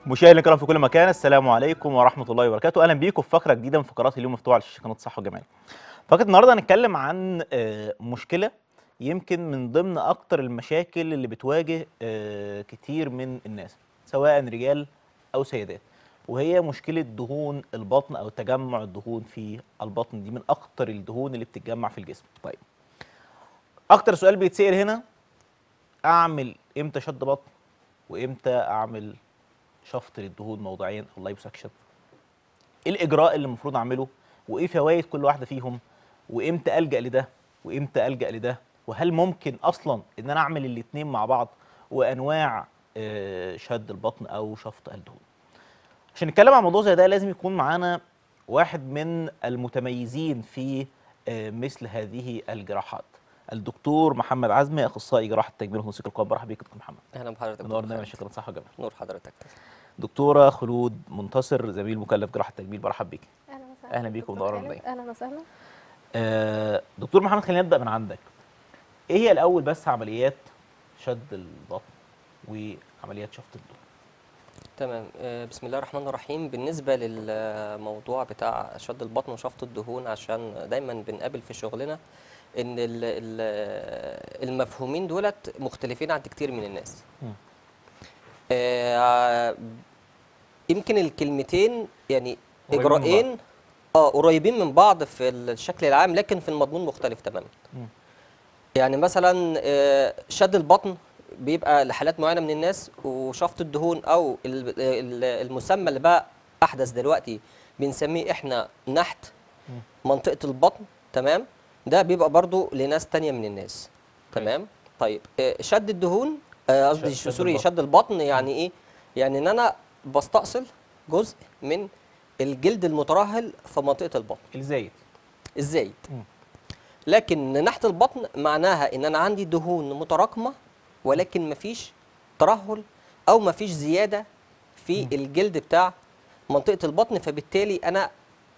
مشاهدينا الكرام في كل مكان السلام عليكم ورحمه الله وبركاته اهلا بيكم في فقره جديده من فقرات اليوم مفتوحه على شاشه قناه صحه وجمال فقره النهارده هنتكلم عن آه، مشكله يمكن من ضمن اكتر المشاكل اللي بتواجه آه، كتير من الناس سواء رجال او سيدات وهي مشكله دهون البطن او تجمع الدهون في البطن دي من اكتر الدهون اللي بتتجمع في الجسم طيب اكتر سؤال بيتسال هنا اعمل امتى شد بطن وامتى اعمل شفط للدهون موضعيا او لايف سكشن ايه الاجراء اللي المفروض اعمله وايه فوائد كل واحده فيهم وامتى الجا لده وامتى الجا لده وهل ممكن اصلا ان انا اعمل الاثنين مع بعض وانواع آه، شد البطن او شفط الدهون عشان نتكلم عن موضوع زي ده لازم يكون معانا واحد من المتميزين في آه، مثل هذه الجراحات الدكتور محمد عزمي اخصائي جراحه تجميل وتنسيق القوام برحب بيك دكتور محمد اهلا بحضرتك منورنا دكتور دايما خالد. شكرا صح وجمال نور حضرتك دكتوره خلود منتصر زميل مكلف جراحه تجميل برحب بيك اهلا وسهلا أهلا بيكم دكتور ونورنا خالد. دايما. اهلا وسهلا آه دكتور محمد خلينا نبدا من عندك ايه هي الاول بس عمليات شد البطن وعمليات شفط الدهون تمام آه، بسم الله الرحمن الرحيم بالنسبه للموضوع بتاع شد البطن وشفط الدهون عشان دايما بنقابل في شغلنا ان ال- ال- المفهومين دولت مختلفين عند كتير من الناس مم. آه، يمكن الكلمتين يعني قريبين من اجراءين اه قريبين من بعض في الشكل العام لكن في المضمون مختلف تماما مم. يعني مثلا آه، شد البطن بيبقى لحالات معينه من الناس وشفط الدهون او ال- ال- المسمى اللي بقى احدث دلوقتي بنسميه احنا نحت مم. منطقه البطن تمام ده بيبقى برضو لناس تانية من الناس تمام طيب آه، شد الدهون آه، قصدي شد- شد سوري البطن. شد البطن يعني ايه يعني ان انا بستأصل جزء من الجلد المترهل في منطقه البطن الزايد الزايد مم. لكن نحت البطن معناها ان انا عندي دهون متراكمه ولكن مفيش ترهل او مفيش زياده في الجلد بتاع منطقه البطن فبالتالي انا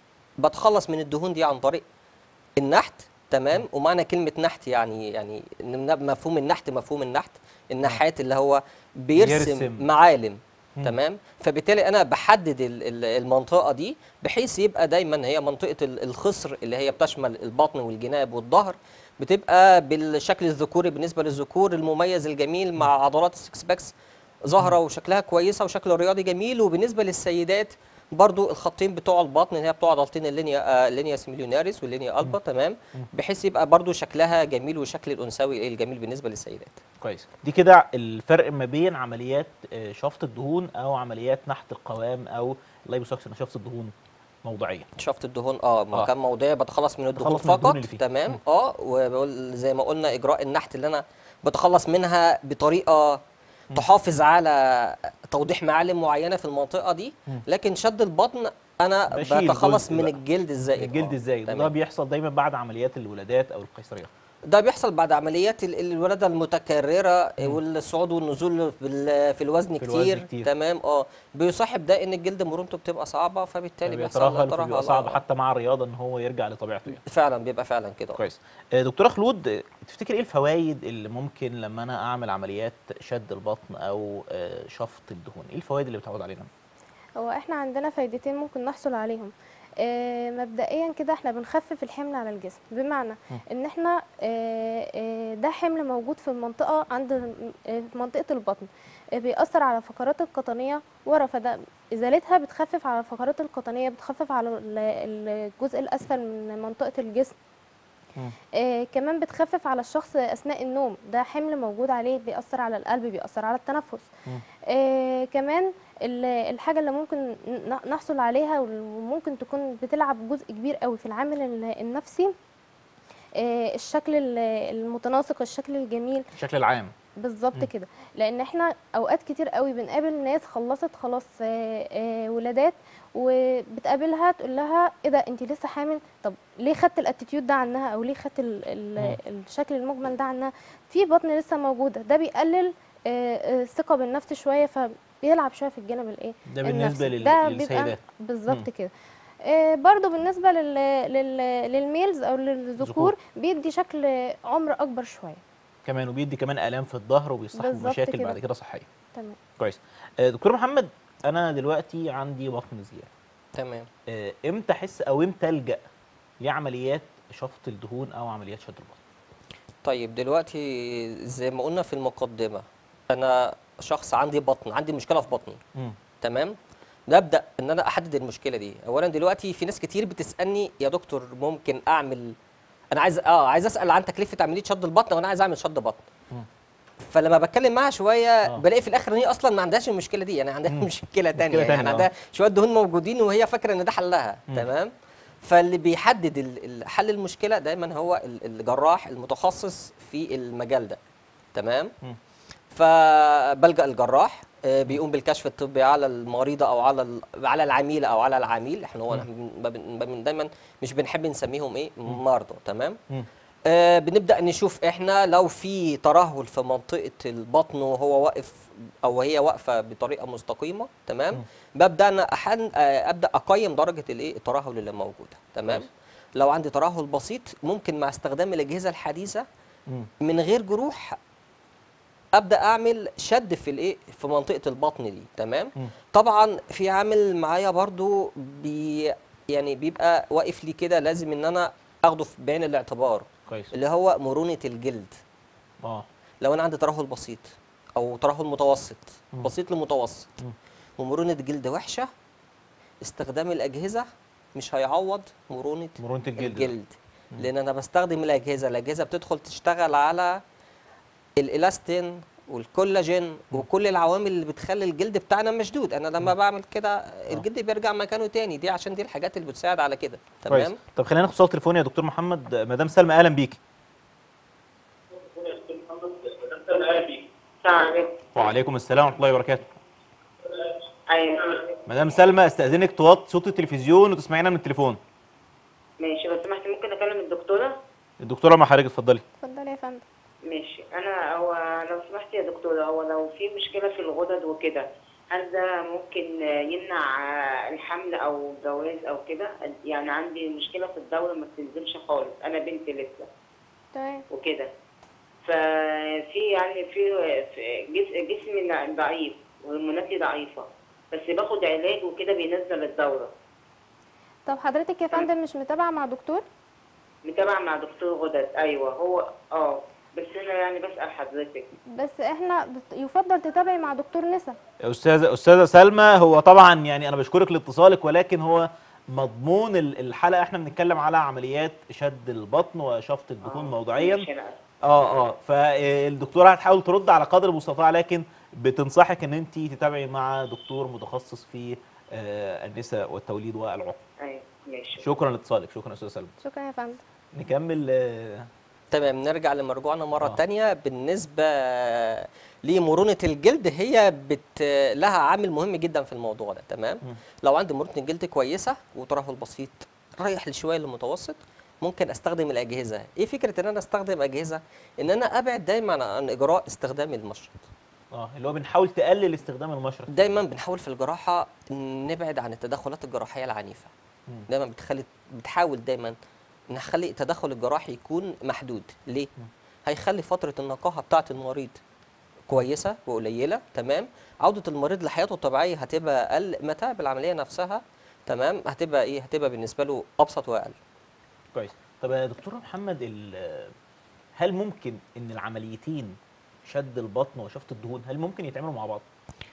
بتخلص من الدهون دي عن طريق النحت تمام ومعنى كلمه نحت يعني يعني إن مفهوم النحت مفهوم النحت النحات اللي هو بيرسم, يرسم. معالم مم. تمام فبالتالي انا بحدد ال- ال- المنطقه دي بحيث يبقى دايما هي منطقه ال- الخصر اللي هي بتشمل البطن والجناب والظهر بتبقى بالشكل الذكوري بالنسبه للذكور المميز الجميل مع عضلات السكس باكس ظاهره وشكلها كويسه وشكل رياضي جميل وبالنسبه للسيدات برضو الخطين بتوع البطن اللي هي بتوع عضلتين اللينيا آه لينيا سيميليوناريس واللينيا البا تمام بحيث يبقى برضو شكلها جميل وشكل الانثوي الجميل بالنسبه للسيدات كويس دي كده الفرق ما بين عمليات آه، شفط الدهون او عمليات نحت القوام او اللايف سكشن شفط الدهون موضعيا شفط الدهون اه آه. مكان موضعي بتخلص من الدهون بتخلص من الدهون فقط اللي فيه. تمام مم. اه وزي ما قلنا اجراء النحت اللي انا بتخلص منها بطريقه تحافظ على توضيح معالم معينه في المنطقه دي مم. لكن شد البطن انا بشيل بتخلص جزء من بقى. الجلد الزائد الجلد آه، الزايد وده تمام. بيحصل دايما بعد عمليات الولادات او القيصريات ده بيحصل بعد عمليات ال- الولاده المتكرره والصعود والنزول بال- في الوزن في الوزن كتير, كتير. تمام اه بيصاحب ده ان الجلد مرونته بتبقى صعبه فبالتالي بيحصل بيترهل ترهل، فبيبقى صعب آه. حتى مع الرياضه ان هو يرجع لطبيعته يعني فعلا بيبقى فعلا كده آه. كويس آه، دكتوره خلود آه، تفتكر ايه الفوائد اللي ممكن لما انا اعمل عمليات شد البطن او آه، شفط الدهون ايه الفوائد اللي بتعود علينا هو احنا عندنا فايدتين ممكن نحصل عليهم آه مبدئيا كده احنا بنخفف الحمل على الجسم بمعنى ان احنا آه آه ده حمل موجود في المنطقه عند آه في منطقه البطن آه بيأثر على الفقرات القطنيه ورا فده ازالتها بتخفف على الفقرات القطنيه بتخفف على ال- الجزء الاسفل من منطقه الجسم مم. آه كمان بتخفف على الشخص اثناء النوم ده حمل موجود عليه بيأثر على القلب بيأثر على التنفس مم. آه كمان ال- الحاجه اللي ممكن ن- نحصل عليها وممكن تكون بتلعب جزء كبير قوي في العامل ال- النفسي آه الشكل ال- المتناسق الشكل الجميل الشكل العام بالظبط مم. كده لان احنا اوقات كتير قوي بنقابل ناس خلصت خلاص آه، آه، ولادات وبتقابلها تقول لها ايه ده انت لسه حامل طب ليه خدت الاتيتيود ده عنها او ليه خدت ال ال الشكل المجمل ده عنها في بطن لسه موجوده ده بيقلل آه، آه، الثقه بالنفس شويه فبيلعب شويه في الجانب الايه ده بالنسبه النفسي. لل... ده بيبقى للسيدات بالظبط كده آه، برضو بالنسبه لل لل للميلز او للذكور ذكور. بيدي شكل عمر اكبر شويه كمان وبيدي كمان الام في الظهر وبيصاحبه بالظبط مشاكل كده. بعد كده صحيه تمام كويس آه، دكتور محمد انا دلوقتي عندي بطن زياده تمام آه، امتى احس او امتى الجا لعمليات شفط الدهون او عمليات شد البطن طيب دلوقتي زي ما قلنا في المقدمة أنا شخص عندي بطن عندي مشكلة في بطني مم. تمام نبدأ إن أنا أحدد المشكلة دي أولا دلوقتي في ناس كتير بتسألني يا دكتور ممكن أعمل أنا عايز أه عايز أسأل عن تكلفة عملية شد البطن وأنا عايز أعمل شد بطن مم. فلما بتكلم معاها شويه آه. بلاقي في الاخر ان هي اصلا ما عندهاش المشكله دي يعني عندها مم. مشكله تانية تانية، يعني آه. عندها شويه دهون موجودين وهي فاكره ان ده حلها مم. تمام فاللي بيحدد ال- ال- حل المشكله دايما هو ال- الجراح المتخصص في المجال ده تمام مم. فبلجأ الجراح آه، بيقوم بالكشف الطبي على المريضه او على ال- على العميله او على العميل احنا هو ما بن- ما بن- دايما مش بنحب نسميهم ايه مرضى تمام مم. آه، بنبدا نشوف احنا لو في ترهل في منطقه البطن وهو واقف او هي واقفه بطريقه مستقيمه تمام مم. ببدا انا أحن آه، ابدا اقيم درجه الايه الترهل اللي موجوده تمام كويس. لو عندي ترهل بسيط ممكن مع استخدام الاجهزه الحديثه مم. من غير جروح ابدا اعمل شد في الايه في منطقه البطن دي تمام مم. طبعا في عامل معايا برضو بي يعني بيبقى واقف لي كده لازم ان انا اخده في بعين الاعتبار كويس اللي هو مرونة الجلد اه لو انا عندي ترهل بسيط او ترهل متوسط مم. بسيط لمتوسط مم. ومرونة جلد وحشة استخدام الأجهزة مش هيعوض مرونة مرونة الجلد ده. الجلد لأن أنا بستخدم الأجهزة الأجهزة بتدخل تشتغل على الإلاستين والكولاجين وكل العوامل اللي بتخلي الجلد بتاعنا مشدود انا لما بعمل كده الجلد بيرجع مكانه تاني دي عشان دي الحاجات اللي بتساعد على كده كويس تمام طب خلينا ناخد اتصال تليفوني يا دكتور محمد مدام سلمى اهلا بيكي السلام عليكم وعليكم السلام ورحمه الله وبركاته ايوه مدام سلمى استاذنك توطي صوت التلفزيون وتسمعينا من التليفون ماشي لو سمحتي ممكن اكلم الدكتوره الدكتوره مع حضرتك اتفضلي اتفضلي يا فندم ماشي انا هو لو سمحتي يا دكتوره هو لو في مشكله في الغدد وكده هل ده ممكن يمنع الحمل او الجواز او كده يعني عندي مشكله في الدوره ما بتنزلش خالص انا بنت لسه تمام وكده ففي يعني في في جس- جسمي ضعيف وهرموناتي ضعيفه بس باخد علاج وكده بينزل الدوره طب حضرتك يا فندم مش متابعه مع دكتور متابعه مع دكتور غدد ايوه هو اه بس انا يعني بسال حضرتك بس احنا بت- يفضل تتابعي مع دكتور نسا استاذه استاذه سلمى هو طبعا يعني انا بشكرك لاتصالك ولكن هو مضمون ال- الحلقه احنا بنتكلم على عمليات شد البطن وشفط الدهون آه، موضعيا ماشي، أنا آسفة. اه اه فالدكتوره هتحاول ترد على قدر المستطاع لكن بتنصحك ان انت تتابعي مع دكتور متخصص في آه، النساء والتوليد والعقم ايوه ماشي شكرا لاتصالك شكرا استاذ سلمى شكرا يا فندم نكمل آه، تمام نرجع لمرجوعنا مرة آه. تانية بالنسبة لمرونة الجلد هي بت لها عامل مهم جدا في الموضوع ده تمام مم. لو عندي مرونة الجلد كويسة وترهل بسيط رايح لشوية للمتوسط ممكن استخدم الاجهزه ايه فكره ان انا استخدم اجهزه ان انا ابعد دايما عن اجراء استخدام المشرط اه اللي هو بنحاول تقلل استخدام المشرط دايما بنحاول في الجراحه نبعد عن التدخلات الجراحيه العنيفه مم. دايما بتخلي بتحاول دايما نخلي التدخل الجراحي يكون محدود ليه هيخلي فتره النقاهه بتاعه المريض كويسه وقليله تمام عوده المريض لحياته الطبيعيه هتبقى اقل متاعب العمليه نفسها تمام هتبقى ايه هتبقى بالنسبه له ابسط واقل كويس طب يا دكتور محمد ال- هل ممكن ان العمليتين شد البطن وشفط الدهون هل ممكن يتعملوا مع بعض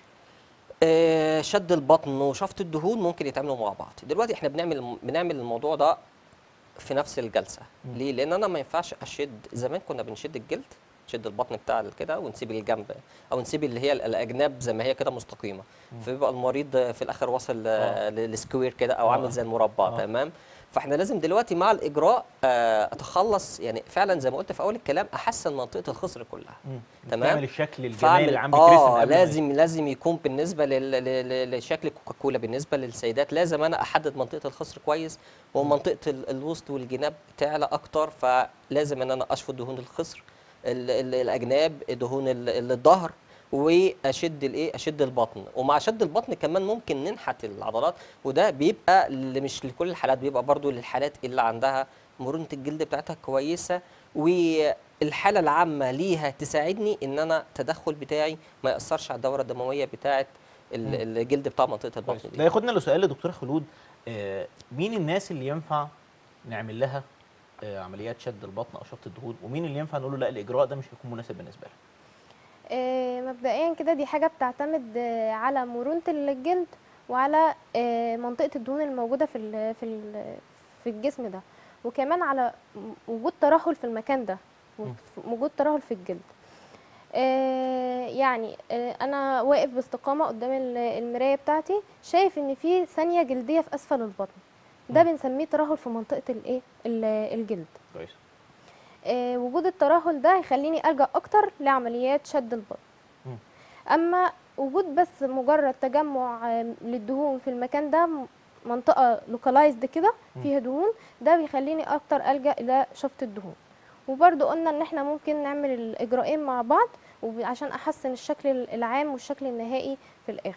آه، شد البطن وشفط الدهون ممكن يتعملوا مع بعض دلوقتي احنا بنعمل بنعمل الموضوع ده في نفس الجلسه مم. ليه لان انا ما ينفعش اشد زمان كنا بنشد الجلد نشد البطن بتاع كده ونسيب الجنب او نسيب اللي هي الاجناب زي ما هي كده مستقيمه فبيبقى المريض في الاخر واصل آه. آه، للسكوير كده او آه. عامل زي المربع آه. تمام فاحنا لازم دلوقتي مع الاجراء آه، اتخلص يعني فعلا زي ما قلت في اول الكلام احسن منطقه الخصر كلها تمام. تعمل الشكل الجمالي فاعمل اللي عم بيترسم اه قبل ما لازم لازم يكون بالنسبه لل... لل... لشكل كوكاكولا بالنسبه للسيدات لازم انا احدد منطقه الخصر كويس ومنطقه ال... الوسط والجناب تعلى اكتر فلازم ان انا اشفط دهون الخصر ال... ال... الاجناب دهون ال... الظهر واشد الايه اشد البطن ومع شد البطن كمان ممكن ننحت العضلات وده بيبقى ل- مش لكل الحالات بيبقى برضو للحالات اللي عندها مرونه الجلد بتاعتها كويسه والحاله العامه ليها تساعدني ان انا التدخل بتاعي ما ياثرش على الدوره الدمويه بتاعه ال- الجلد بتاع منطقه البطن كويس دي ده ياخدنا لسؤال لدكتوره خلود آه، مين الناس اللي ينفع نعمل لها آه، عمليات شد البطن او شفط الدهون ومين اللي ينفع نقول له لا الاجراء ده مش هيكون مناسب بالنسبه لها آه، مبدئيا كده دي حاجة بتعتمد آه، على مرونة الجلد وعلى آه، منطقة الدهون الموجودة في ال- في ال- في الجسم ده وكمان على م- وجود ترهل في المكان ده مم. وجود ترهل في الجلد آه، يعني آه، انا واقف باستقامة قدام ال- المراية بتاعتي شايف ان في ثانية جلدية في اسفل البطن ده مم. بنسميه ترهل في منطقة الايه ال- الجلد كويس آه، وجود الترهل ده هيخليني ألجأ أكتر لعمليات شد البطن مم. أما وجود بس مجرد تجمع آه، للدهون في المكان ده م- منطقة لوكالايزد كده مم. فيها دهون ده بيخليني أكتر ألجأ إلى شفط الدهون وبرضو قلنا إن إحنا ممكن نعمل الإجراءين مع بعض وب- عشان أحسن الشكل العام والشكل النهائي في الآخر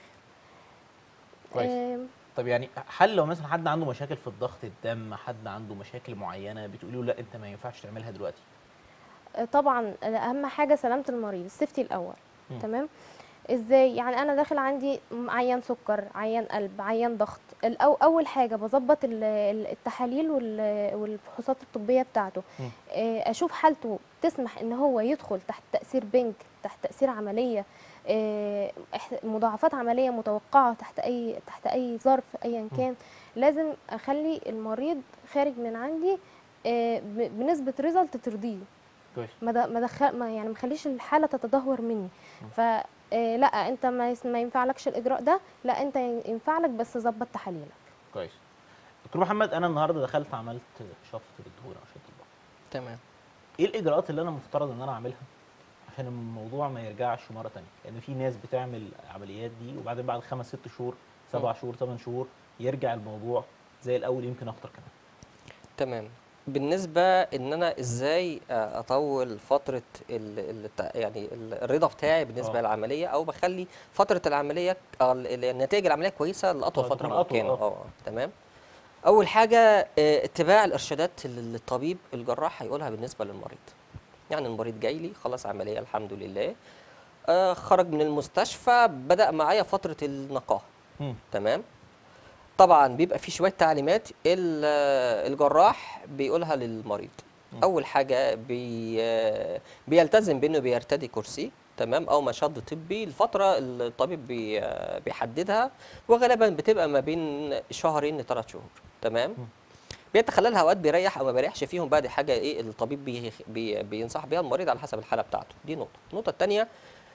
كويس. آم، طب يعني هل لو مثلا حد عنده مشاكل في الضغط الدم حد عنده مشاكل معينه بتقولي له لا انت ما ينفعش تعملها دلوقتي آه، طبعا اهم حاجه سلامه المريض السيفتي الاول مم. تمام ازاي يعني انا داخل عندي م- عيان سكر عيان قلب عيان ضغط الأو اول حاجه بظبط ال- ال- التحاليل وال- والفحوصات الطبيه بتاعته مم. آه، اشوف حالته تسمح ان هو يدخل تحت تاثير بنك تحت تاثير عمليه آه، إح- مضاعفات عمليه متوقعه تحت اي تحت اي ظرف ايا كان لازم اخلي المريض خارج من عندي آه، ب- بنسبه ريزلت ترضيه كويس ما د- ما دخل ما يعني ما خليش الحاله تتدهور مني ف آه، لا انت ما يس- ما ينفعلكش الاجراء ده لا انت ين- ينفعلك بس ظبط تحاليلك كويس دكتور محمد انا النهارده دخلت عملت شفط للدهون او شد البطن تمام ايه الاجراءات اللي انا مفترض ان انا اعملها عشان الموضوع ما يرجعش مره تانية لان في ناس بتعمل عمليات دي وبعدين بعد خمس ست شهور سبع شهور ثمان شهور يرجع الموضوع زي الاول يمكن اكتر كمان تمام بالنسبه ان انا ازاي آه، اطول فتره ال ال يعني ال- الرضا بتاعي بالنسبه آه. للعمليه او بخلي فتره العمليه آه، ال- ال- النتائج العمليه كويسه لاطول آه، فتره تكون أطول، ممكنه آه. اه تمام اول حاجه آه، اتباع الارشادات اللي الطبيب الجراح هيقولها بالنسبه للمريض يعني المريض جاي لي خلص عمليه الحمد لله آه، خرج من المستشفى بدا معايا فتره النقاهه مم. تمام طبعا بيبقى في شويه تعليمات ال- الجراح بيقولها للمريض مم. اول حاجه بي بيلتزم بانه بيرتدي كرسي تمام او مشد طبي الفتره الطبيب بي بيحددها وغالبا بتبقى ما بين شهرين لثلاث شهور تمام مم. بيتخللها اوقات بيريح او ما بيريحش فيهم بقى دي حاجه ايه الطبيب بي بي بينصح بيها المريض على حسب الحاله بتاعته دي نقطه النقطه الثانيه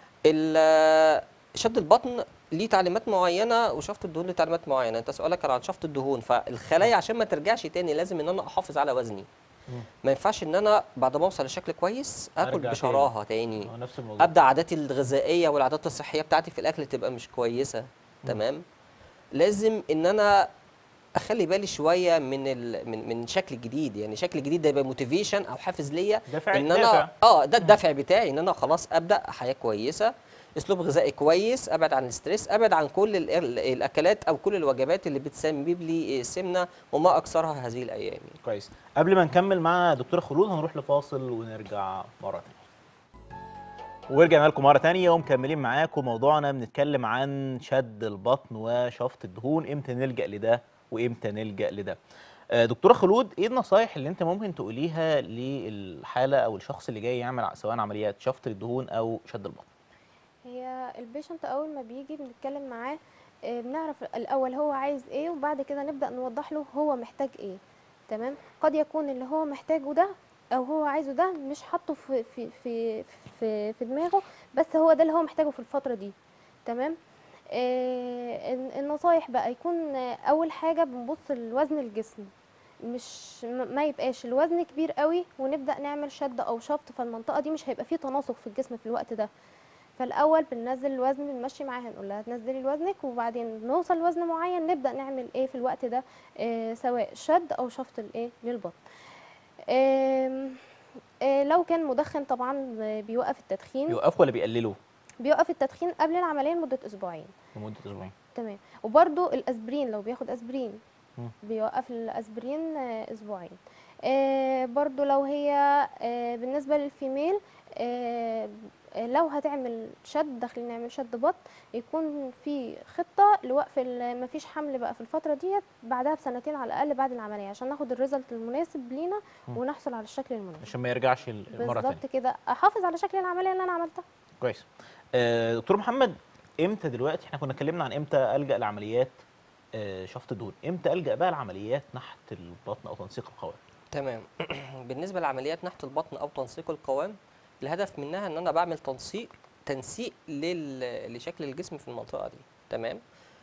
شد البطن ليه تعليمات معينه وشفط الدهون ليه تعليمات معينه انت سؤالك كان عن شفط الدهون فالخلايا عشان ما ترجعش تاني لازم ان انا احافظ على وزني مم. ما ينفعش ان انا بعد ما اوصل لشكل كويس اكل أرجع تاني. بشراهه تاني آه، نفس الموضوع ابدا عاداتي الغذائيه والعادات الصحيه بتاعتي في الاكل تبقى مش كويسه تمام لازم ان انا اخلي بالي شويه من ال... من من شكل جديد يعني شكل جديد ده يبقى موتيفيشن او حافز ليا دافع ان انا دافع. اه ده الدافع بتاعي ان انا خلاص ابدا حياه كويسه اسلوب غذائي كويس ابعد عن الاستريس ابعد عن كل ال- ال- الاكلات او كل الوجبات اللي بتسبب لي سمنه وما اكثرها هذه الايام يعني. كويس قبل ما نكمل مع دكتوره خلود هنروح لفاصل ونرجع مره تانية ورجعنا لكم مره تانية ومكملين معاكم موضوعنا بنتكلم عن شد البطن وشفط الدهون امتى نلجا لده وامتى نلجا لده آه، دكتوره خلود ايه النصايح اللي انت ممكن تقوليها للحاله او الشخص اللي جاي يعمل ع- سواء عمليات شفط الدهون او شد البطن هي البيشنت اول ما بيجي بنتكلم معاه آه، بنعرف الاول هو عايز ايه وبعد كده نبدا نوضح له هو محتاج ايه تمام قد يكون اللي هو محتاجه ده او هو عايزه ده مش حاطه في في في في, في دماغه بس هو ده اللي هو محتاجه في الفتره دي تمام آه الن- النصايح بقى يكون آه، اول حاجه بنبص لوزن الجسم مش م- ما يبقاش الوزن كبير قوي ونبدا نعمل شد او شفط فالمنطقه دي مش هيبقى فيه تناسق في الجسم في الوقت ده فالاول بننزل الوزن بنمشي معاها نقول لها تنزلي وزنك وبعدين نوصل لوزن معين نبدا نعمل ايه في الوقت ده آه سواء شد او شفط الايه للبطن آم، آه لو كان مدخن طبعا آه، بيوقف التدخين بيوقفوا ولا بيقللوا بيوقف التدخين قبل العمليه لمده اسبوعين لمده اسبوعين تمام وبرده الاسبرين لو بياخد اسبرين مم. بيوقف الاسبرين آه، اسبوعين آه برضو لو هي آه بالنسبه للفيميل آه آه، لو هتعمل شد داخلين نعمل شد بط يكون في خطه لوقف ال- مفيش حمل بقى في الفتره ديت بعدها بسنتين على الاقل بعد العمليه عشان ناخد الريزلت المناسب لينا ونحصل على الشكل المناسب عشان ما يرجعش ال- المره الثانيه بالظبط كده احافظ على شكل العمليه اللي انا عملتها كويس آه، دكتور محمد امتى دلوقتي احنا كنا اتكلمنا عن امتى الجا لعمليات آه، شفط الدهون امتى الجا بقى لعمليات نحت البطن او تنسيق القوام تمام بالنسبه لعمليات نحت البطن او تنسيق القوام الهدف منها ان انا بعمل تنسيق تنسيق لل... لشكل الجسم في المنطقه دي تمام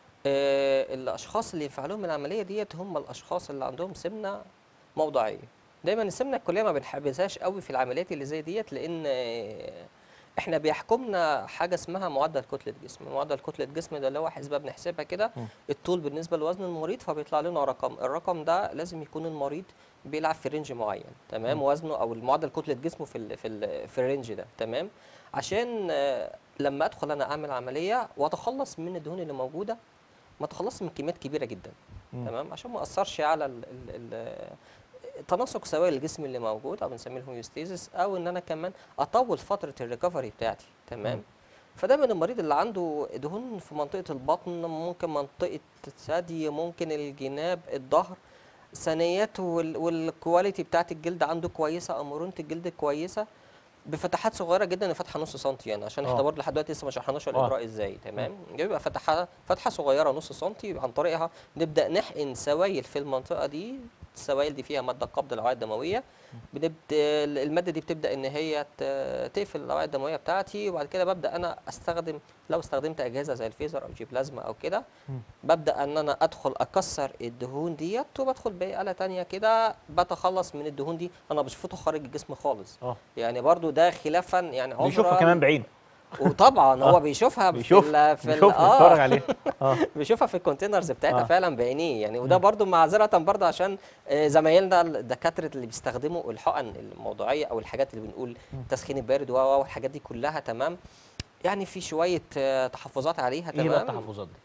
آه الاشخاص اللي يفعلون العمليه ديت هم الاشخاص اللي عندهم سمنه موضعيه دايما السمنه الكليه ما بنحبذهاش قوي في العمليات اللي زي ديت لان آه، احنا بيحكمنا حاجه اسمها معدل كتله جسم معدل كتله جسم ده اللي هو حسبه بنحسبها كده مم. الطول بالنسبه لوزن المريض فبيطلع لنا رقم الرقم ده لازم يكون المريض بيلعب في رينج معين تمام مم. وزنه او المعدل كتله جسمه في ال في ال في الرينج ده تمام عشان آه، لما ادخل انا اعمل عمليه واتخلص من الدهون اللي موجوده ما اتخلصش من كميات كبيره جدا مم. تمام عشان ما اثرش على ال ال ال تناسق سوائل الجسم اللي موجود او بنسميه الهوميوستيزيس او ان انا كمان اطول فتره الريكفري بتاعتي تمام مم. فدايما المريض اللي عنده دهون في منطقه البطن ممكن منطقه الثدي ممكن الجناب الظهر ثنيات وال- والكواليتي بتاعت الجلد عنده كويسه او مرونه الجلد كويسه بفتحات صغيره جدا فتحه نص سنتي يعني عشان آه. احنا برضه لحد دلوقتي لسه ما شرحناش آه. الاجراء ازاي تمام بيبقى فتحه فتحه صغيره نص سنتي عن طريقها نبدا نحقن سوائل في المنطقه دي السوائل دي فيها ماده قبض الاوعيه الدمويه بنبدا الماده دي بتبدا ان هي ت- تقفل الاوعيه الدمويه بتاعتي وبعد كده ببدا انا استخدم لو استخدمت اجهزه زي الفيزر او الجي بلازما او كده مم. ببدا ان انا ادخل اكسر الدهون ديت وبدخل بآلة تانية كده بتخلص من الدهون دي انا بشفطه خارج الجسم خالص اه يعني برضو ده خلافا يعني عذرا بيشوفها كمان بعينه وطبعا آه. هو بيشوفها بيشوف في ال في ال- بيشوف بيتفرج اه عليه اه بيشوفها في الكونتينرز بتاعتها آه. فعلا بعينيه يعني وده برضو معذره برضو عشان آه، زمايلنا الدكاتره اللي بيستخدموا الحقن الموضوعيه او الحاجات اللي بنقول تسخين البارد و- و- والحاجات دي كلها تمام يعني في شويه آه، تحفظات عليها ايه بقى تمام التحفظات دي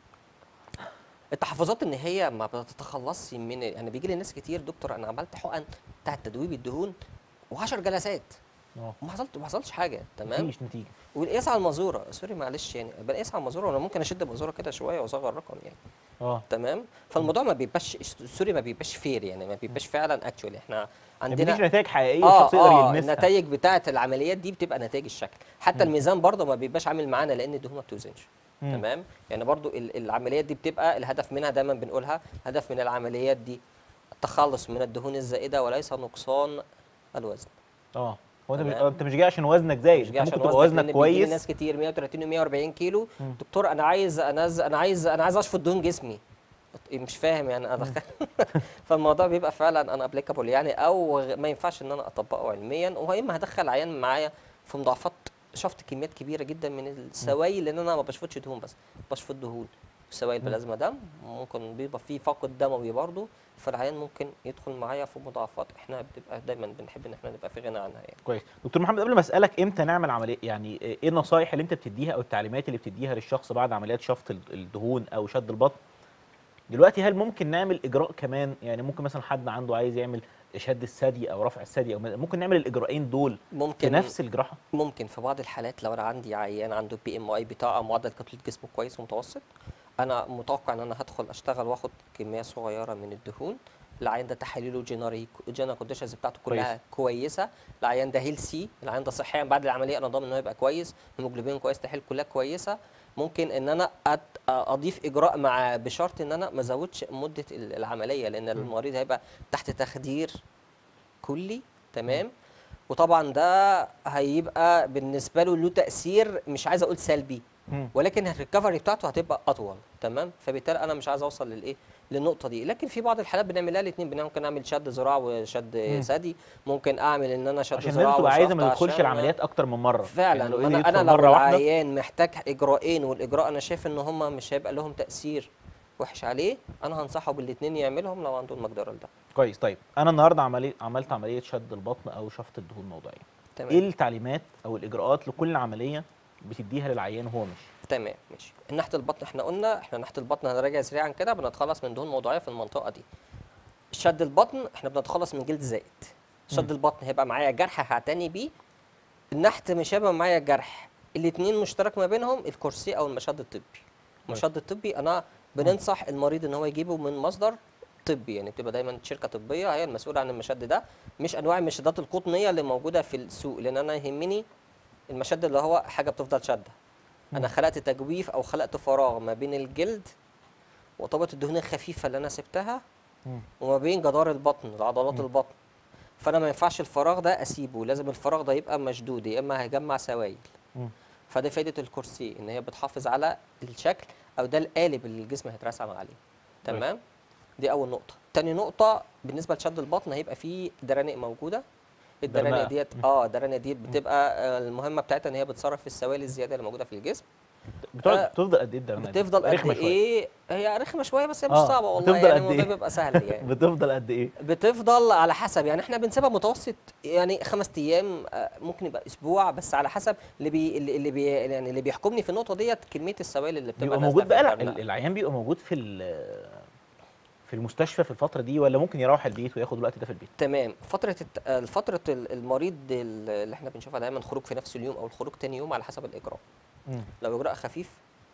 التحفظات ان هي ما بتتخلصش من يعني بيجي لي ناس كتير دكتور انا عملت حقن بتاعت تدويب الدهون و10 جلسات اه وما حصلت ما حصلش حاجه تمام مفيش نتيجه والقياس على المازوره سوري معلش يعني بنقيس على المازوره وانا ممكن اشد المازوره كده شويه واصغر الرقم يعني اه تمام فالموضوع ما بيبقاش سوري ما بيبقاش فير يعني ما بيبقاش فعلا اكشولي احنا ما عندنا بيديش نتائج حقيقيه اه الشخص يقدر اه يلمسها النتائج بتاعه العمليات دي بتبقى نتائج الشكل حتى الميزان برضه ما بيبقاش عامل معانا لان الدهون ما بتوزنش مم. تمام يعني برضو ال- العمليات دي بتبقى الهدف منها دايما بنقولها هدف من العمليات دي التخلص من الدهون الزائده وليس نقصان الوزن اه هو انت مش تمام. انت مش جاي عشان وزنك زايد مش انت جاي ممكن عشان تبقى وزنك وزنك لأن بيجيلي كويس ناس كتير 130 و140 كيلو مم. دكتور انا عايز انز انا عايز انا عايز اشفط دهون جسمي مش فاهم يعني انا فالموضوع بيبقى فعلا انا ابليكابل يعني او غ- ما ينفعش ان انا اطبقه علميا ويا اما هدخل عيان معايا في مضاعفات شفط كميات كبيره جدا من السوائل لان انا ما بشفطش دهون بس بشفط دهون سوائل بلازما دم ممكن بيبقى فيه فقد دموي برضه فالعيان ممكن يدخل معايا في مضاعفات احنا بتبقى دايما بنحب ان احنا نبقى في غنى عنها يعني كويس دكتور محمد قبل ما اسالك امتى نعمل عمليه يعني ايه النصايح اللي انت بتديها او التعليمات اللي بتديها للشخص بعد عمليات شفط ال- الدهون او شد البطن دلوقتي هل ممكن نعمل اجراء كمان يعني ممكن مثلا حد عنده عايز يعمل شد الثدي او رفع الثدي او ممكن نعمل الاجراءين دول في ممكن نفس الجراحه ممكن في بعض الحالات لو انا عندي عيان عنده بي ام اي بتاع معدل كتله جسمه كويس ومتوسط انا متوقع ان انا هدخل اشتغل واخد كميه صغيره من الدهون العيان ده تحاليله جينري جينا كونديشنز بتاعته كلها كويس. كويسه العيان ده هيلسي العيان ده صحيا بعد العمليه انا ضامن انه يبقى كويس هيموجلوبين كويس تحاليل كلها كويسه ممكن ان انا أت- اضيف اجراء مع بشرط ان انا ما ازودش مده ال- العمليه لان المريض هيبقى تحت تخدير كلي تمام وطبعا ده هيبقى بالنسبه له له تاثير مش عايز اقول سلبي مم. ولكن الريكفري بتاعته هتبقى اطول تمام فبالتالي انا مش عايز اوصل للايه للنقطه دي لكن في بعض الحالات بنعملها الاثنين ممكن اعمل شد ذراع وشد مم. ثدي ممكن اعمل ان انا شد عشان ذراع الناس تبقى عايزه وشفط ما تدخلش عشان- العمليات اكتر من مره فعلا يعني لو انا قدر انا يدخل لو مره واحده العيان محتاج اجراءين والاجراء انا شايف ان هم مش هيبقى لهم تاثير وحش عليه انا هنصحه بالاثنين يعملهم لو عنده المقدره لده كويس طيب انا النهارده عملي عملت عمليه شد البطن او شفط الدهون موضعيا تمام ايه التعليمات او الاجراءات لكل عمليه بتديها للعيان وهو ماشي تمام ماشي ناحيه البطن احنا قلنا احنا ناحيه البطن هنراجع سريعا كده بنتخلص من دهون موضعيه في المنطقه دي شد البطن احنا بنتخلص من جلد زائد شد البطن هيبقى معايا جرح هعتني بيه النحت مش هيبقى معايا جرح الاثنين مشترك ما بينهم الكرسي او المشد الطبي المشد الطبي انا بننصح المريض ان هو يجيبه من مصدر طبي يعني بتبقى دايما شركه طبيه هي المسؤوله عن المشد ده مش انواع المشدات القطنيه اللي موجوده في السوق لان انا يهمني المشد اللي هو حاجه بتفضل شاده انا خلقت تجويف او خلقت فراغ ما بين الجلد وطبقه الدهون الخفيفه اللي انا سبتها مم. وما بين جدار البطن عضلات البطن فانا ما ينفعش الفراغ ده اسيبه لازم الفراغ ده يبقى مشدود يا اما هيجمع سوائل مم. فده فايده الكرسي ان هي بتحافظ على الشكل او ده القالب اللي الجسم هيترسم عليه تمام دي اول نقطه تاني نقطه بالنسبه لشد البطن هيبقى فيه درانق موجوده الدرانق درنقة. ديت اه الدرانق ديت بتبقى آه، المهمه بتاعتها ان هي بتصرف السوائل الزياده اللي موجوده في الجسم بتقعد آه، بتفضل قد ايه الدرنقة دي؟ بتفضل قد رخمة شوية. ايه هي رخمه شويه بس هي مش آه، صعبه والله بتفضل يعني قد الموضوع إيه؟ بيبقى سهل يعني بتفضل قد ايه؟ بتفضل على حسب يعني احنا بنسيبها متوسط يعني خمس ايام آه، ممكن يبقى اسبوع بس على حسب اللي بي اللي اللي بي يعني اللي بيحكمني في النقطه ديت كميه السوائل اللي بتبقى بيبقى نازلة موجود في بقى الع- الدرنقة. العيان بيبقى موجود في ال- في المستشفى في الفترة دي ولا ممكن يروح البيت وياخد الوقت ده في البيت؟ تمام فتره الت- آه، فتره ال- المريض ال- اللي احنا بنشوفها دايما خروج في نفس اليوم او الخروج تاني يوم على حسب الاجراء مم. لو اجراء خفيف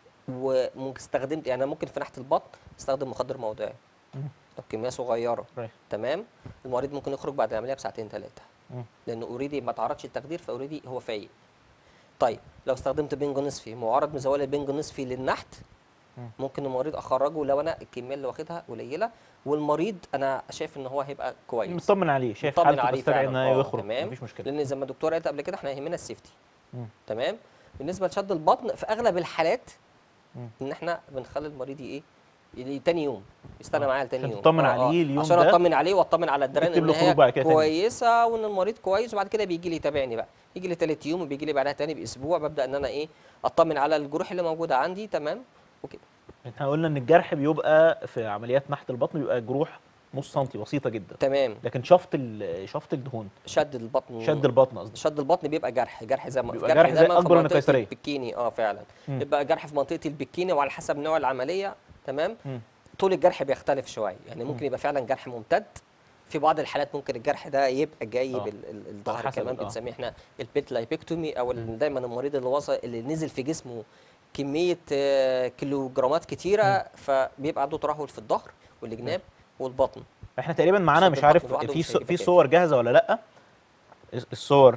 وممكن استخدمت يعني أنا ممكن في ناحيه البطن استخدم مخدر موضعي مم. طب كميه صغيره رايح. تمام المريض ممكن يخرج بعد العمليه بساعتين ثلاثه مم. لانه اوريدي ما تعرضش التخدير فاوريدي هو فايق طيب لو استخدمت بنج نصفي معرض مزول البنج نصفي للنحت مم. ممكن المريض اخرجه لو انا الكميه اللي واخدها قليله والمريض انا شايف ان هو هيبقى كويس مطمن عليه شايف مطمن حالته عليه تستدعي فعلا انه آه، يخرج تمام مفيش مشكلة لان زي ما الدكتوره قالت قبل كده احنا يهمنا السيفتي مم. تمام بالنسبه لشد البطن في اغلب الحالات مم. ان احنا بنخلي المريض ايه ي- تاني يوم يستنى آه، معايا لتاني عشان يوم تطمن آه، عليه آه، اليوم عشان ده. اطمن عليه واطمن على الدران تكتب ان له خروج هي بعد كده تاني يوم. كويسه وان المريض كويس وبعد كده بيجي لي يتابعني بقى يجي لي تالت يوم وبيجي لي بعدها تاني باسبوع ببدا ان انا ايه اطمن على الجروح اللي موجوده عندي تمام وكده احنا قلنا ان الجرح بيبقى في عمليات نحت البطن بيبقى جروح نص سنتي بسيطة جدا تمام لكن شفط ال- شفط الدهون شد البطن شد البطن قصدي شد البطن بيبقى جرح جرح زي ما بيبقى جرح زي دايماً في أكبر من منطقة القيصرية. البكيني اه فعلا مم. يبقى جرح في منطقه البكيني وعلى حسب نوع العمليه تمام مم. طول الجرح بيختلف شويه يعني ممكن يبقى فعلا جرح ممتد في بعض الحالات ممكن الجرح ده يبقى جاي آه. بالظهر حسب كمان ال- آه. بنسميه احنا البيت لايبكتومي او ال- دايما المريض اللي وصل اللي نزل في جسمه كميه آه، كيلوجرامات كتيره فبيبقى عنده ترهل في الظهر والجناب والبطن احنا تقريبا معانا شد مش البطن عارف لوحده في مش صو- هيجيب في كده. صور جاهزه ولا لا الس- الصور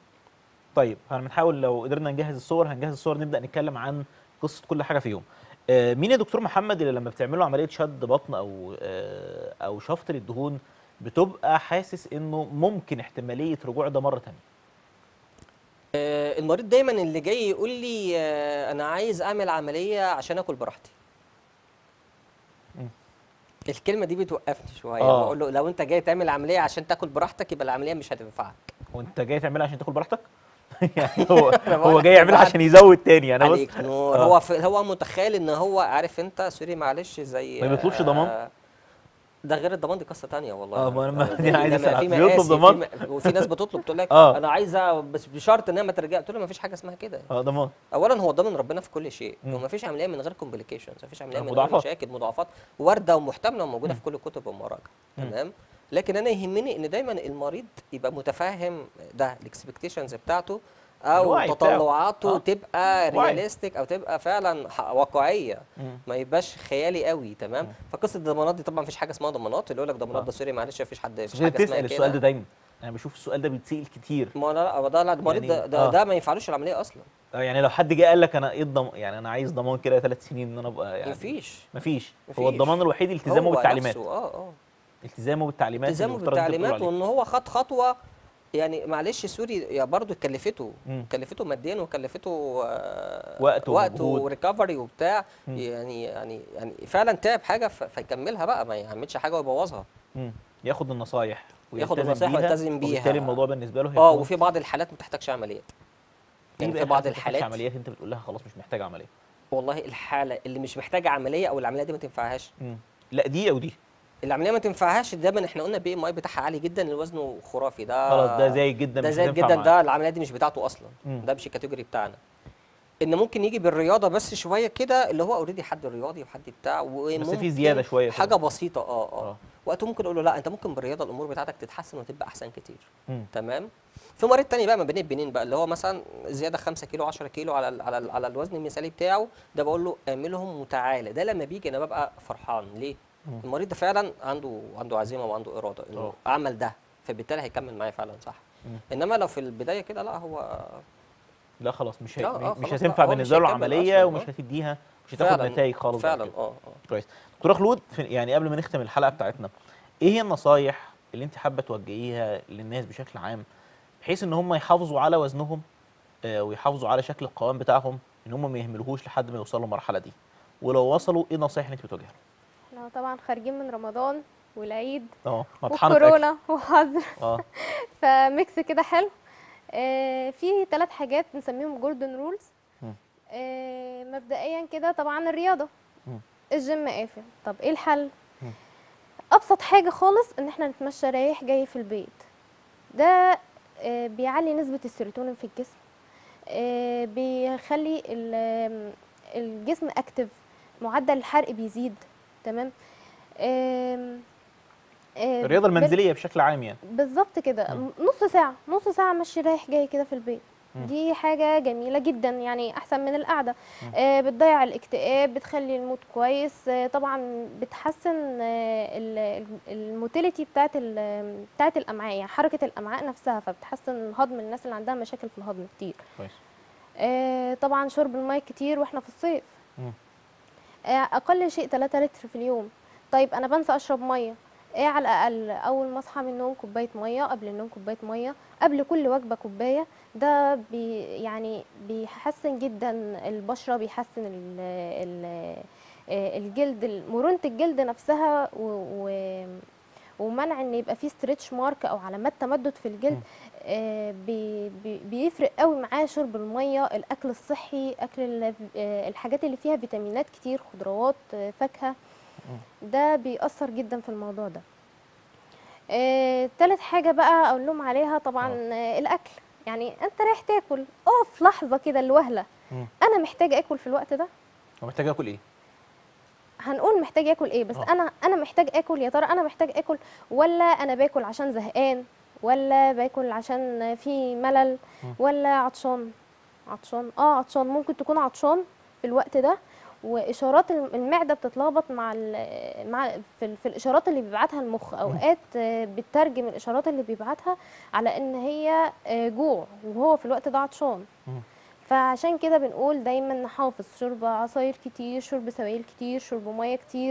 طيب هنحاول لو قدرنا نجهز الصور هنجهز الصور نبدا نتكلم عن قصه كل حاجه فيهم آه، مين يا دكتور محمد اللي لما بتعملوا عمليه شد بطن او آه، او شفط للدهون بتبقى حاسس انه ممكن احتماليه رجوع ده مره ثانيه آه، المريض دايما اللي جاي يقول لي آه، انا عايز اعمل عمليه عشان اكل براحتي مم. الكلمه دي بتوقفني شويه آه. بقول له لو انت جاي تعمل عمليه عشان تاكل براحتك يبقى العمليه مش هتنفعك وانت جاي تعملها عشان تاكل براحتك يعني هو أنا هو بقولك جاي يعملها بعد- عشان يزود تاني انا بص عليك نور آه. هو في هو متخيل ان هو عارف انت سوري معلش زي ما بيطلبش ضمان؟ آه، ده غير الضمان دي قصه تانية والله آه، ما أنا- ما آه، دي أنا عايز إنما أسأل. في بيطلب مقاسي، ضمان؟ في م- وفي ناس بتطلب تقول لك آه. انا عايزه بس بشرط انها ما ترجع قلت له ما فيش حاجه اسمها كده اه ضمان اولا هو ضامن ربنا في كل شيء مم. وما فيش عمليه من غير كومبليكيشنز ما فيش عمليه من غير مضاعفات. مشاكل مضاعفات وارده ومحتمله وموجوده في كل الكتب والمراجع تمام لكن انا يهمني ان دايما المريض يبقى متفهم ده الاكسبكتيشنز بتاعته او الوعي بتاعه. تطلعاته آه. تبقى وعي. رياليستيك او تبقى فعلا ح- واقعيه مم. ما يبقاش خيالي قوي تمام فقصه الضمانات دي طبعا مفيش حاجه اسمها ضمانات اللي يقول لك ضمانات آه. ده سوري معلش مفيش حد مفيش عشان حاجه اسمها تسال كده السؤال ده دايما انا بشوف السؤال ده بيتسال كتير ما لا هو ده لا المريض يعني- ده, ده, آه. ده ما ينفعلوش العمليه اصلا آه، يعني لو حد جه قال لك انا ايه الضم يعني انا عايز ضمان كده ثلاث سنين ان انا ابقى يعني مفيش مفيش مفيش. هو الضمان الوحيد التزامه هو بالتعليمات نفسه، اه اه التزامه بالتعليمات التزامه اللي المفترض أنت بتقول بالتعليمات عليها. وان هو خد خطوه يعني معلش سوري يا برضه كلفته مم. كلفته ماديا وكلفته آه وقت وقت ومجهود. وريكفري وبتاع مم. يعني يعني يعني فعلا تعب حاجه ف- فيكملها بقى ما يعملش حاجه ويبوظها مم. ياخد النصايح ياخد ويلتزم النصايح بيها، ويلتزم بيها. وبالتالي الموضوع بالنسبه له اه هيكون- وفي بعض الحالات ما تحتاجش عمليات إيه يعني بقى في بعض الحالات اللي ما بتحتاجش الحالات عمليات انت بتقول لها خلاص مش محتاجه عمليه والله الحاله اللي مش محتاجه عمليه او العمليه دي ما تنفعهاش مم. لا دي او دي العمليه ما تنفعهاش دايما احنا قلنا البي ام اي بتاعها عالي جدا اللي وزنه خرافي ده خلاص ده زايد جدا ده مش زايد هتنفع جدا معاه. ده العمليه دي مش بتاعته اصلا مم. ده مش الكاتيجوري بتاعنا ان ممكن يجي بالرياضه بس شويه كده اللي هو اوريدي حد رياضي وحد بتاع وممكن في زيادة شوية كده. حاجه بسيطه اه اه آه. وقته ممكن اقول له لا انت ممكن بالرياضه الامور بتاعتك تتحسن وتبقى احسن كتير مم. تمام في مريض تاني بقى ما بين البنين بقى اللي هو مثلا زياده 5 كيلو 10 كيلو على ال على ال على الوزن المثالي بتاعه ده بقول له اعملهم وتعالى ده لما بيجي انا ببقى فرحان ليه مم. المريض ده فعلا عنده عنده عزيمه وعنده اراده انه اه. عمل ده فبالتالي هيكمل معايا فعلا صح مم. انما لو في البدايه كده لا هو لا خلاص مش هي... اه، اه، مش خلاص هتنفع بقى، هو مش بالنسبه له هيكمل عمليه أصلاً، ومش اه. هتديها مش هتاخد فعلا نتائج خالص بعد فعلا كده. اه اه كويس دكتوره خلود في- يعني قبل ما نختم الحلقه بتاعتنا ايه هي النصايح اللي انت حابه توجهيها للناس بشكل عام بحيث ان هم يحافظوا على وزنهم آه، ويحافظوا على شكل القوام بتاعهم ان هم ما يهملوهوش لحد ما يوصلوا للمرحله دي ولو وصلوا ايه النصايح اللي انت بتوجهها احنا طبعا خارجين من رمضان والعيد اه مطحنه أكل. وكورونا وحظر اه فميكس كده حلو آه في ثلاث حاجات بنسميهم جوردن رولز مم. آه مبدئيا كده طبعا الرياضه مم. الجيم قافل طب ايه الحل مم. ابسط حاجه خالص ان احنا نتمشى رايح جاي في البيت ده آه بيعلي نسبه السيروتونين في الجسم آه بيخلي ال- الجسم اكتف معدل الحرق بيزيد تمام آم، آه، الرياضه بال- المنزليه بشكل عام يعني بالظبط كده مم. نص ساعة نص ساعة مشي رايح جاي كده في البيت مم. دي حاجة جميلة جدا يعني أحسن من القعدة مم. آه بتضيع الاكتئاب بتخلي المود كويس آه طبعا بتحسن آه ال- ال- الموتيليتي بتاعت ال- بتاعت الأمعاء يعني حركة الأمعاء نفسها فبتحسن هضم الناس اللي عندها مشاكل في الهضم كتير كويس آه طبعا شرب الماء كتير واحنا في الصيف مم. آه اقل شيء 3 لتر في اليوم طيب انا بنسى اشرب ميه ايه على الاقل اول ما اصحى من النوم كوبايه ميه قبل النوم كوبايه ميه قبل كل وجبه كوبايه ده بي يعني بيحسن جدا البشره بيحسن ال ال آه، الجلد مرونه الجلد نفسها و, و ومنع ان يبقى فيه ستريتش مارك او علامات تمدد في الجلد آه، بي بي بيفرق قوي معاه شرب الميه الاكل الصحي اكل ال- آه، الحاجات اللي فيها فيتامينات كتير خضروات آه، فاكهه ده بيأثر جدا في الموضوع ده آه، تالت حاجه بقى اقول لهم عليها طبعا آه، الاكل يعني انت رايح تاكل اقف لحظه كده الوهله مم. انا محتاجه اكل في الوقت ده هو محتاج اكل ايه هنقول محتاج اكل ايه بس آه. انا انا محتاج اكل يا ترى انا محتاج اكل ولا انا باكل عشان زهقان ولا باكل عشان في ملل مم. ولا عطشان عطشان اه عطشان ممكن تكون عطشان في الوقت ده واشارات الم- المعده بتتلخبط مع ال- مع في, ال- في الاشارات اللي بيبعتها المخ اوقات آه، بتترجم الاشارات اللي بيبعتها على ان هي آه، جوع وهو في الوقت ده عطشان مم. فعشان كده بنقول دايما نحافظ شرب عصاير كتير شرب سوائل كتير شرب ميه كتير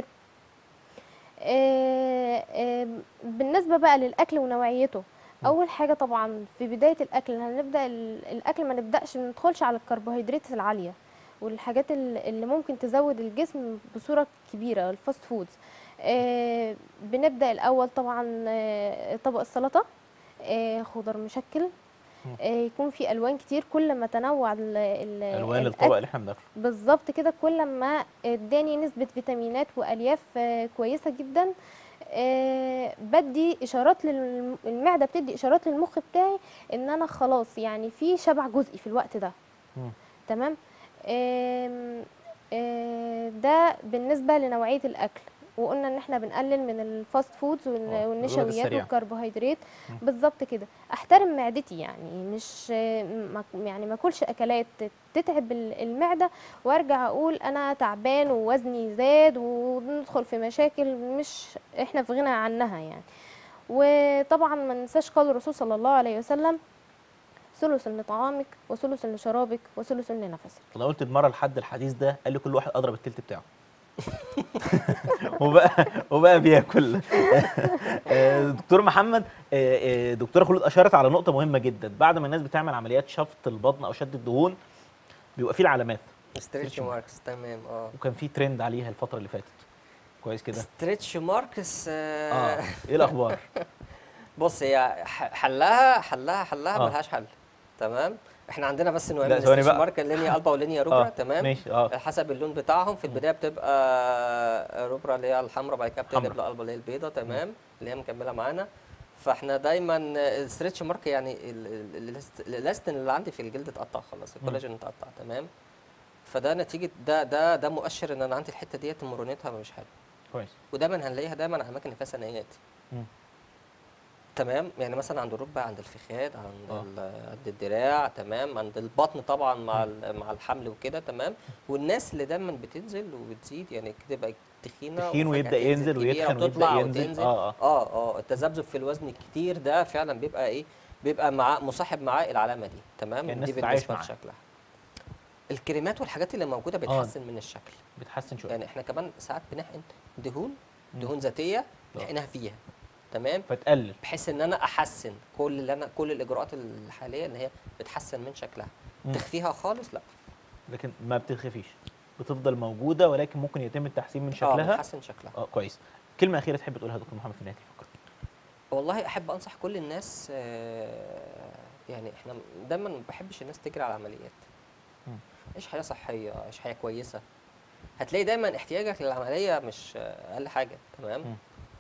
آه، آه، بالنسبه بقى للاكل ونوعيته اول حاجه طبعا في بدايه الاكل هنبدا ال- الاكل ما نبداش ما ندخلش على الكربوهيدرات العاليه والحاجات ال- اللي ممكن تزود الجسم بصوره كبيره الفاست فودز آه، بنبدا الاول طبعا آه، طبق السلطه آه، خضار مشكل آه، يكون في الوان كتير كل ما تنوع ال- ال- الوان الأكل الطبق اللي احنا بناكله بالظبط كده كل ما اداني نسبة فيتامينات والياف آه، كويسة جدا آه، بدي اشارات للمعدة بتدي اشارات للمخ بتاعي ان انا خلاص يعني في شبع جزئي في الوقت ده مم. تمام آم، آه، ده بالنسبة لنوعية الاكل وقلنا ان احنا بنقلل من الفاست فودز وال- آه، الوجبات والنشويات السريعة. والكربوهيدرات مم. بالظبط كده احترم معدتي يعني مش ما يعني ما اكلش اكلات تتعب ال- المعده وارجع اقول انا تعبان ووزني زاد وندخل في مشاكل مش احنا في غنى عنها يعني وطبعا ما ننساش قول الرسول صلى الله عليه وسلم ثلث لطعامك وثلث لشرابك وثلث لنفسك انا قلت المره لحد الحديث ده قال لي كل واحد اضرب التلت بتاعه وبقى وبقى بياكل آه، دكتور محمد آه، آه، دكتوره خلود اشارت على نقطه مهمه جدا بعد ما الناس بتعمل عمليات شفط البطن او شد الدهون بيبقى فيه العلامات ستريتش ماركس تمام اه وكان في ترند عليها الفتره اللي فاتت كويس كده ستريتش ماركس اه آه ايه الاخبار بص هي ح- حلها حلها حلها آه. ملهاش حل تمام احنا عندنا بس نوعين لا، من ثواني الستريتش بقى. مارك لينيا البا ولينيا روبرا اه تمام ماشي اه حسب اللون بتاعهم في البدايه بتبقى روبرا اللي هي الحمراء بعد كده بتقلب حمرا. لالبا اللي هي البيضاء تمام اللي هي مكمله معانا فاحنا دايما الستريتش مارك يعني ال- ال- الاست- الالاستين اللي عندي في الجلد اتقطع خلاص الكولاجين اتقطع تمام فده نتيجه ده ده ده مؤشر ان انا عندي الحته ديت مرونتها مش حلوه كويس ودايما هنلاقيها دايما على اماكن اللي فيها ثنائيات مم. تمام يعني مثلا عند الركبه عند الفخاد عند آه. ال- عند الدراع تمام عند البطن طبعا مع ال- مع الحمل وكده تمام والناس اللي دايما بتنزل وبتزيد يعني تبقى تخينه تخين وفجأة ويبدأ تنزل ينزل كبيرة ويتخن ويبدأ وتطلع ينزل. وتنزل آه، آه. اه اه التذبذب في الوزن الكتير ده فعلا بيبقى ايه بيبقى مع مصاحب معاه العلامه دي تمام الناس دي تتعايش بالنسبه معاه. لشكلها الكريمات والحاجات اللي موجوده بتحسن من الشكل بتحسن شويه يعني احنا كمان ساعات بنحقن دهون دهون ذاتيه آه. نحقنها فيها تمام فتقلل بحيث ان انا احسن كل اللي انا كل الاجراءات الحاليه اللي هي بتحسن من شكلها مم. تخفيها خالص لا لكن ما بتخفيش بتفضل موجوده ولكن ممكن يتم التحسين من اه شكلها بتحسن شكلها اه كويس كلمه اخيره تحب تقولها يا دكتور محمد في نهايه الفقره والله احب انصح كل الناس آه، يعني احنا دايما ما بحبش الناس تجري على عمليات مم. عيش حياه صحيه عيش حياه كويسه هتلاقي دايما احتياجك للعمليه مش آه، اقل حاجه تمام مم.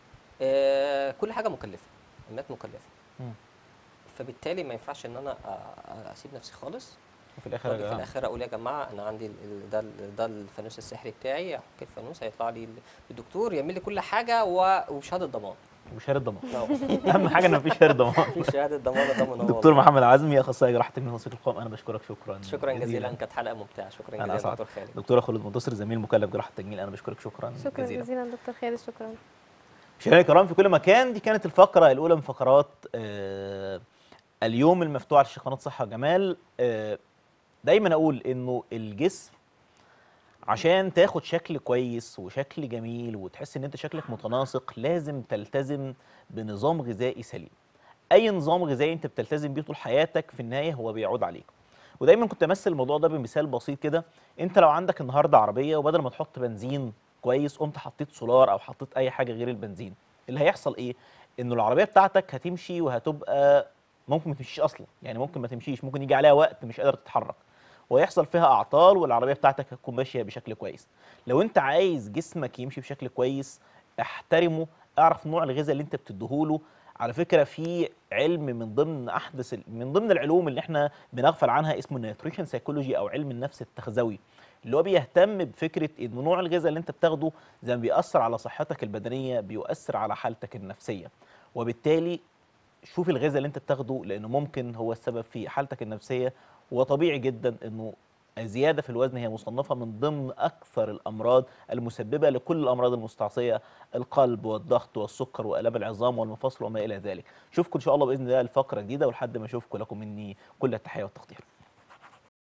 آه كل حاجه مكلفه عمليات مكلفه مم. فبالتالي ما ينفعش ان انا آه، اسيب نفسي خالص وفي الاخر واجي يا في جماعة، الاخر اقول يا جماعه انا عندي ال- ال- ده ال- ده الفانوس السحري بتاعي احك الفانوس هيطلع لي ال- الدكتور يعمل لي كل حاجه و- وبشهاده ضمان وشهاده ضمان آه. اهم حاجه ان مفيش شهاده ضمان شهاده ضمان ضمان هو دكتور والله. محمد عزمي اخصائي جراحه تجميل وتنسيق القوام انا بشكرك شكرا شكرا جزيلا كانت حلقه ممتعه شكرا أنا جزيلا أسعد. دكتور خالد دكتوره خالد منتصر زميل مكلف جراحه التجميل انا بشكرك شكرا شكرا جزيلا جزيلا دكتور خالد شكرا مشاهدينا الكرام في كل مكان دي كانت الفقرة الأولى من فقرات آه اليوم المفتوح على قناة صحة وجمال آه دايما أقول إنه الجسم عشان تاخد شكل كويس وشكل جميل وتحس إن أنت شكلك متناسق لازم تلتزم بنظام غذائي سليم. أي نظام غذائي أنت بتلتزم بيه طول حياتك في النهاية هو بيعود عليك. ودايما كنت امثل الموضوع ده بمثال بسيط كده انت لو عندك النهارده عربيه وبدل ما تحط بنزين كويس قمت حطيت سولار او حطيت اي حاجه غير البنزين اللي هيحصل ايه انه العربيه بتاعتك هتمشي وهتبقى ممكن ما تمشيش اصلا يعني ممكن ما تمشيش ممكن يجي عليها وقت مش قادره تتحرك ويحصل فيها اعطال والعربيه بتاعتك هتكون ماشيه بشكل كويس لو انت عايز جسمك يمشي بشكل كويس احترمه اعرف نوع الغذاء اللي انت بتديهوله على فكره في علم من ضمن احدث ال- من ضمن العلوم اللي احنا بنغفل عنها اسمه النيوتريشن سايكولوجي او علم النفس التغذوي اللي هو بيهتم بفكره ان نوع الغذاء اللي انت بتاخده زي ما بيأثر على صحتك البدنيه بيؤثر على حالتك النفسيه وبالتالي شوف الغذاء اللي انت بتاخده لانه ممكن هو السبب في حالتك النفسيه وطبيعي جدا انه الزياده في الوزن هي مصنفه من ضمن اكثر الامراض المسببه لكل الامراض المستعصيه القلب والضغط والسكر والام العظام والمفاصل وما الى ذلك. اشوفكم ان شاء الله باذن الله الفقره جديده ولحد ما اشوفكم لكم مني كل التحيه والتقدير.